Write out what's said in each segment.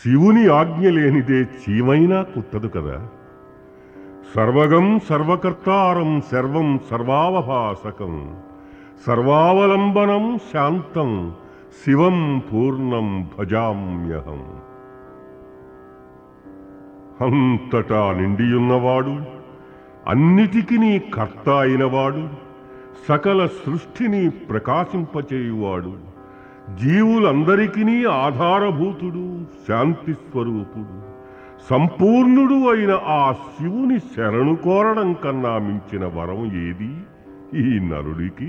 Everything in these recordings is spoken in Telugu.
శివుని ఆజ్ఞ లేనిదే చీమైనా కుట్టదు కదా సర్వగం సర్వకర్తారం సర్వం సర్వావభాసకం సర్వావలంబనం శాంతం శివం పూర్ణం భజామ్యహం అంతటా నిండియున్నవాడు అన్నిటికీ కర్త అయినవాడు సకల సృష్టిని ప్రకాశింపచేయువాడు జీవులందరికీ ఆధారభూతుడు శాంతి స్వరూపుడు సంపూర్ణుడు అయిన ఆ శివుని శరణు కోరడం కన్నా మించిన వరం ఏది ఈ నరుడికి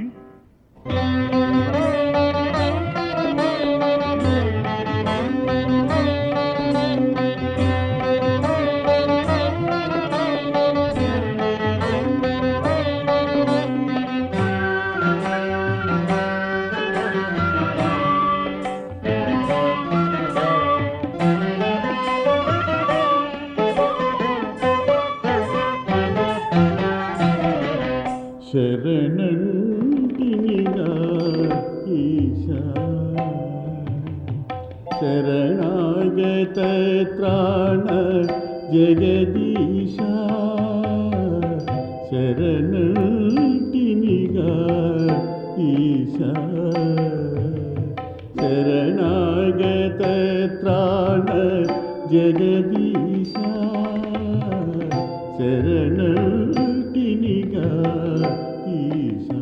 శరణంటినిగా ఈశా శరణాగత త్రాణ జగదీశా శరణంటినిగా ఈశా శరణాగత త్రాణ జగదీశా శరణటినిగా ఈశా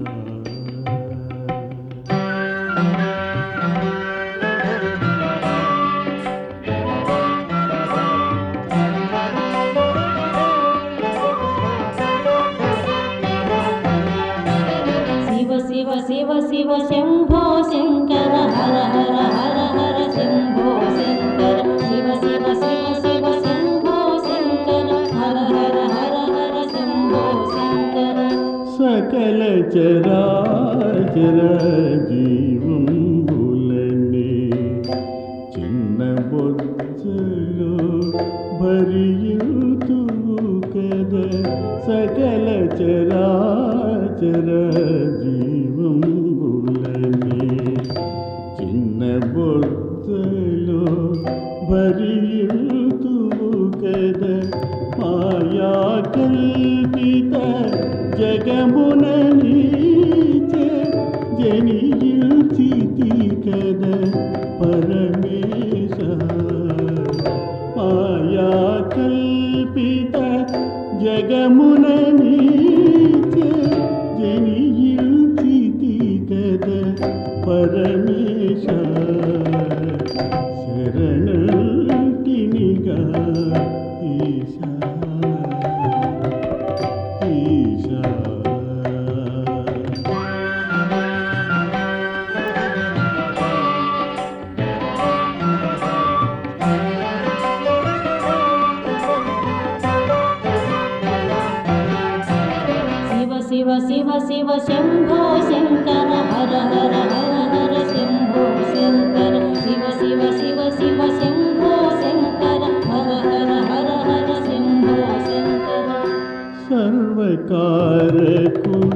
శివ శివ శివ శివ శంభో శంకర హర హర హర హర శంభో శంకర శివ శివ శివ శివ శంభో శంకర హర హర హర హర శంభో శంకర సకల చరాచర జీవంబులని చిన్న బొజ్జలో భరియుతూ కద సకల చరాచర జీవంబులని చిన్న బొజ్జలో భరియుతూ కద మాయా కల్పిత జగమున నీచే జనియుచితి కద పరమేశ మాయా కల్పిత జగమున నీచే జనియుచితి కద పరమేశ శరణటినిగా ఈశా ఈశా శివ శివ శివ శివ శంభో శంకర హర హర హర హర శంభో శంకర శివ శివ శివ శివ శంభో శంకర హర హర హర హర శంభో శంకర సర్వకారకుడ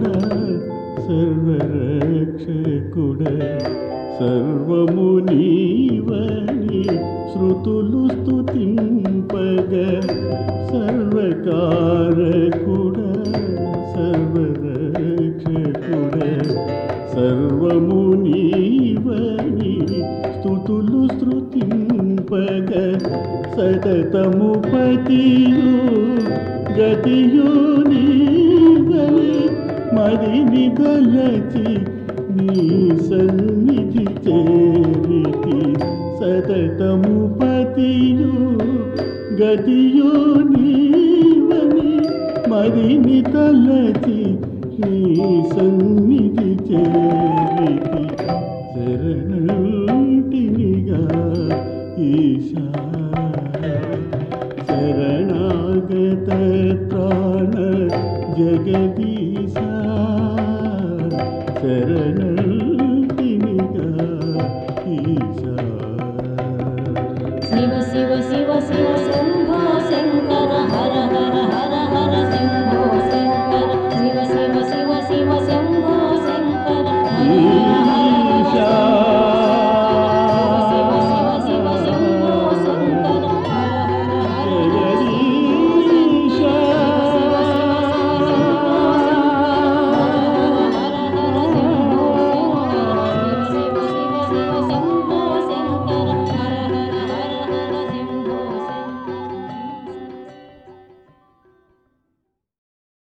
సర్వరక్షకుడ సర్వము నీవని శృతులు స్తుతింపగ సర్వకారకుడ సర్వరక్షకుడ సర్వము నీవని స్తుతులు శృతింపగ సతతము పతియు గతియు నీవని మదిని గలచి నీ సన్నిధి చేరితి సతతము పతియు గతియు నీవని మదిని తలచి నీ సన్నిధి చేరితి శరణుటినిగా ఈశా శరణాగత త్రాణ జగదీశా శరణటినిగా ఈశా శివ శివ శివ శివ శంభో శంకర హర హర హర హర శంభో